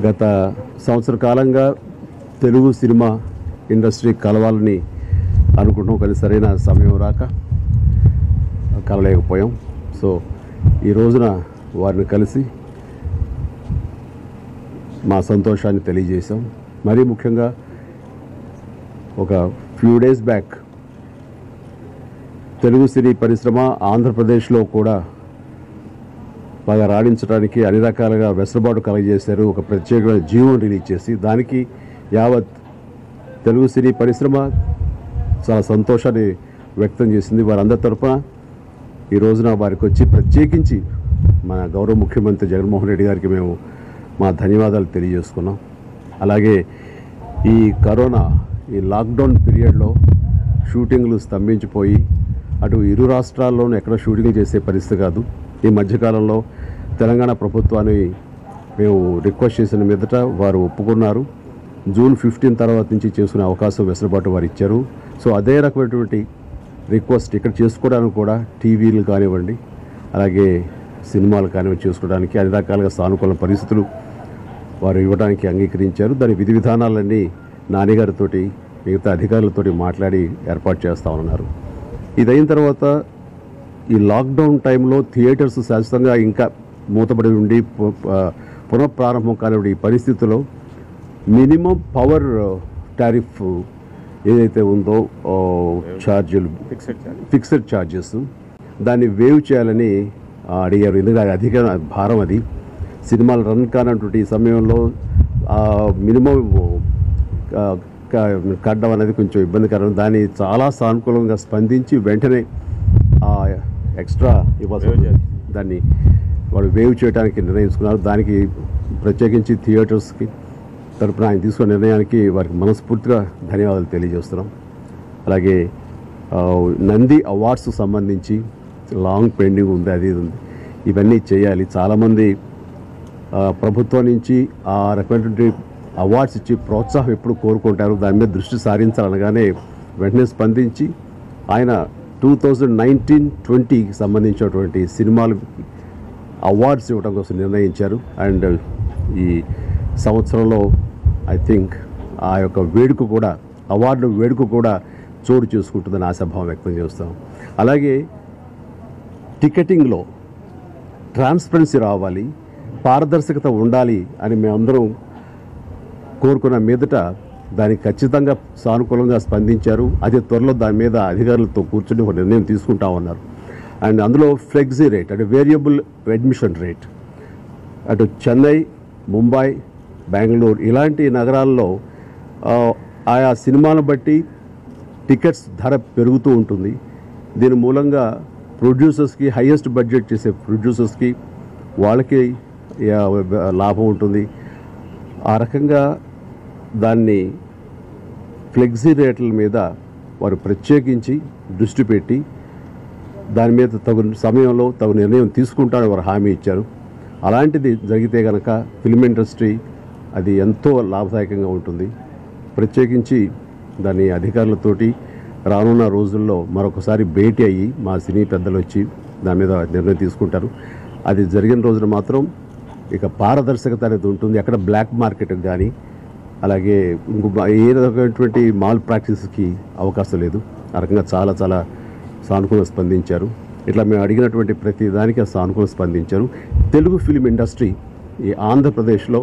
గత సంవత్సర కాలంగా తెలుగు సినిమా ఇండస్ట్రీ కలవాలని అనుకుంటాం కానీ సరైన సమయం రాక కలలేకపోయాం సో ఈ రోజున వారిని కలిసి మా సంతోషాన్ని తెలియజేశాం మరీ ముఖ్యంగా ఒక ఫ్యూ డేస్ బ్యాక్ తెలుగు సినీ పరిశ్రమ ఆంధ్రప్రదేశ్లో కూడా బాగా రాణించడానికి అన్ని రకాలుగా వెసులుబాటు కలగజేశారు ఒక ప్రత్యేకమైన జీవో రిలీజ్ చేసి దానికి యావత్ తెలుగు సినీ పరిశ్రమ చాలా సంతోషాన్ని వ్యక్తం చేసింది వారందరి తరఫున ఈ రోజున వారికి వచ్చి ప్రత్యేకించి మన గౌరవ ముఖ్యమంత్రి జగన్మోహన్ రెడ్డి గారికి మేము మా ధన్యవాదాలు తెలియజేసుకున్నాం అలాగే ఈ కరోనా ఈ లాక్డౌన్ పీరియడ్లో షూటింగ్లు స్తంభించిపోయి అటు ఇరు రాష్ట్రాల్లోనూ ఎక్కడ షూటింగ్ చేసే పరిస్థితి కాదు ఈ మధ్యకాలంలో తెలంగాణ ప్రభుత్వాన్ని మేము రిక్వెస్ట్ చేసిన మీదట వారు ఒప్పుకున్నారు జూన్ ఫిఫ్టీన్ తర్వాత నుంచి చేసుకునే అవకాశం వెసులుబాటు వారు ఇచ్చారు సో అదే రకమైనటువంటి రిక్వెస్ట్ ఇక్కడ చేసుకోవడానికి కూడా టీవీలు కానివ్వండి అలాగే సినిమాలు కానివ్వండి చేసుకోవడానికి అన్ని రకాలుగా సానుకూల పరిస్థితులు వారు ఇవ్వడానికి అంగీకరించారు దాని విధి విధానాలన్నీ నాన్నగారితోటి మిగతా అధికారులతోటి మాట్లాడి ఏర్పాటు చేస్తా ఉన్నారు ఇది అయిన తర్వాత ఈ లాక్డౌన్ టైంలో థియేటర్స్ శాశ్వతంగా ఇంకా మూతపడి ఉండి పు- ప- పునఃప్రారంభం కానివ్వండి ఈ పరిస్థితిలో మినిమం పవర్ టారిఫ్ ఏదైతే ఉందో ఓ, ఛార్జీలు ఫిక్స్డ్ ఛార్జెస్ దాన్ని వేవ్ చేయాలని ఆ, అడిగారు ఎందుకంటే అది అధిక భారం అది సినిమాలు రన్ కానటువంటి ఈ సమయంలో మినిమం కట్టడం అనేది కొంచెం ఇబ్బందికరం దాన్ని చాలా సానుకూలంగా స్పందించి వెంటనే ఆ ఎక్స్ట్రా ఇవ్వాల్సి దాన్ని వాళ్ళు వేవ్ చేయడానికి నిర్ణయించుకున్నారు దానికి ప్రత్యేకించి థియేటర్స్కి తరపున ఆయన తీసుకున్న నిర్ణయానికి వారికి మనస్ఫూర్తిగా ధన్యవాదాలు తెలియజేస్తున్నాం అలాగే ఆ, నంది అవార్డ్స్ సంబంధించి లాంగ్ పెండింగ్ ఉంది అది ఇది ఉంది ఇవన్నీ చేయాలి చాలామంది ఆ, ప్రభుత్వం నుంచి ఆ రకమైనటువంటి అవార్డ్స్ ఇచ్చి ప్రోత్సాహం ఎప్పుడు కోరుకుంటారు దాని మీద దృష్టి సారించాలనగానే వెంటనే స్పందించి ఆయన టూ థౌజండ్ నైన్టీన్ ట్వంటీకి సంబంధించినటువంటి సినిమాలు అవార్డ్స్ ఇవ్వడం కోసం నిర్ణయించారు అండ్ ఈ సంవత్సరంలో ఐ థింక్ ఆ యొక్క వేడుక కూడా అవార్డు వేడుక కూడా చోటు చేసుకుంటుందని ఆశాభావం వ్యక్తం చేస్తాం అలాగే టికెటింగ్లో ట్రాన్స్పరెన్సీ రావాలి పారదర్శకత ఉండాలి అని మేమందరం కోరుకున్న మీదట దానికి ఖచ్చితంగా సానుకూలంగా స్పందించారు అతి త్వరలో దాని మీద అధికారులతో కూర్చొని ఒక నిర్ణయం తీసుకుంటా ఉన్నారు అండ్ అందులో ఫ్లెక్సీ రేట్ అంటే వేరియబుల్ అడ్మిషన్ రేట్ అటు చెన్నై ముంబై బెంగళూరు ఇలాంటి నగరాల్లో ఆ, ఆయా సినిమాలను బట్టి టికెట్స్ ధర పెరుగుతూ ఉంటుంది దీని మూలంగా ప్రొడ్యూసర్స్కి హైయెస్ట్ బడ్జెట్ చేసే ప్రొడ్యూసర్స్కి వాళ్ళకి యా, లాభం ఉంటుంది ఆ రకంగా దాన్ని ఫ్లెక్సీ రేట్ల మీద వారు ప్రత్యేకించి దృష్టి పెట్టి దాని మీద తగు సమయంలో తగు నిర్ణయం తీసుకుంటారని వారు హామీ ఇచ్చారు అలాంటిది జరిగితే కనుక ఫిల్మ్ ఇండస్ట్రీ అది ఎంతో లాభదాయకంగా ఉంటుంది ప్రత్యేకించి దాని అధికారులతోటి రానున్న రోజుల్లో మరొకసారి భేటీ అయ్యి మా సినీ పెద్దలు వచ్చి దాని మీద నిర్ణయం తీసుకుంటారు అది జరిగిన రోజున మాత్రం ఇక పారదర్శకత అనేది ఉంటుంది ఎక్కడ బ్లాక్ మార్కెట్ కానీ అలాగే ఇంకో బా- ఏ రకమైనటువంటి మాల్ ప్రాక్టీస్కి అవకాశం లేదు ఆ రకంగా చాలా చాలా సానుకూలంగా స్పందించారు ఇట్లా మేము అడిగినటువంటి ప్రతి దానికి సానుకూలంగా స్పందించారు తెలుగు ఫిలిం ఇండస్ట్రీ ఈ ఆంధ్రప్రదేశ్లో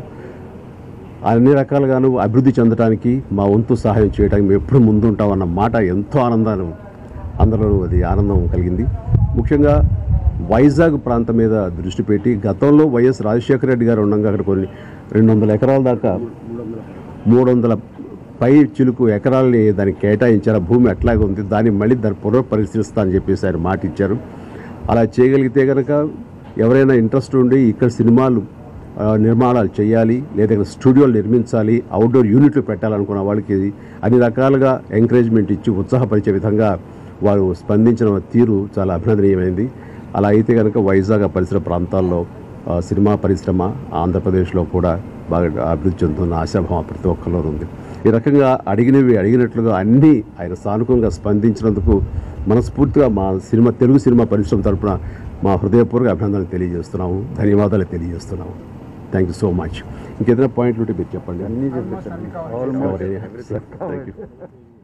అన్ని రకాలుగాను అభివృద్ధి చెందడానికి మా వంతు సహాయం చేయడానికి మేము ఎప్పుడు ముందుంటామన్న మాట ఎంతో ఆనందాన్ని అందరూ అది ఆనందం కలిగింది ముఖ్యంగా వైజాగ్ ప్రాంతం మీద దృష్టి పెట్టి గతంలో వైఎస్ రాజశేఖర రెడ్డి గారు ఉండగా అక్కడ కొన్ని రెండు వందల ఎకరాల దాకా మూడు వందల పై చిలుకు ఎకరాలని దానికి కేటాయించారు ఆ భూమి అట్లాగే ఉంది దాన్ని మళ్ళీ దాన్ని పునఃపరిశీలిస్తా అని చెప్పేసి ఆయన మాట ఇచ్చారు అలా చేయగలిగితే కనుక ఎవరైనా ఇంట్రెస్ట్ ఉండి ఇక్కడ సినిమాలు ఆ, నిర్మాణాలు చేయాలి లేదా ఇక్కడ స్టూడియోలు నిర్మించాలి అవుట్డోర్ యూనిట్లు పెట్టాలనుకున్న వాళ్ళకి అన్ని రకాలుగా ఎంకరేజ్మెంట్ ఇచ్చి ఉత్సాహపరిచే విధంగా వారు స్పందించిన తీరు చాలా అభినందనీయమైంది అలా అయితే కనుక వైజాగ్ ఆ పరిసర ప్రాంతాల్లో ఆ, సినిమా పరిశ్రమ ఆంధ్రప్రదేశ్లో కూడా బాగా అభివృద్ధి చెందుతున్న ఆశాభావం ప్రతి ఒక్కరిలో ఉంది ఈ రకంగా అడిగినవి అడిగినట్లుగా అన్నీ ఆయన సానుకూలంగా స్పందించినందుకు మనస్ఫూర్తిగా మా సినిమా తెలుగు సినిమా పరిశ్రమ తరపున మా హృదయపూర్వక అభినందనలు తెలియజేస్తున్నాము ధన్యవాదాలు తెలియజేస్తున్నాము థ్యాంక్ యూ సో మచ్ ఇంకేదైనా పాయింట్లు ఉంటే మీరు చెప్పండి అన్నీ చెప్పేసారు థ్యాంక్ యూ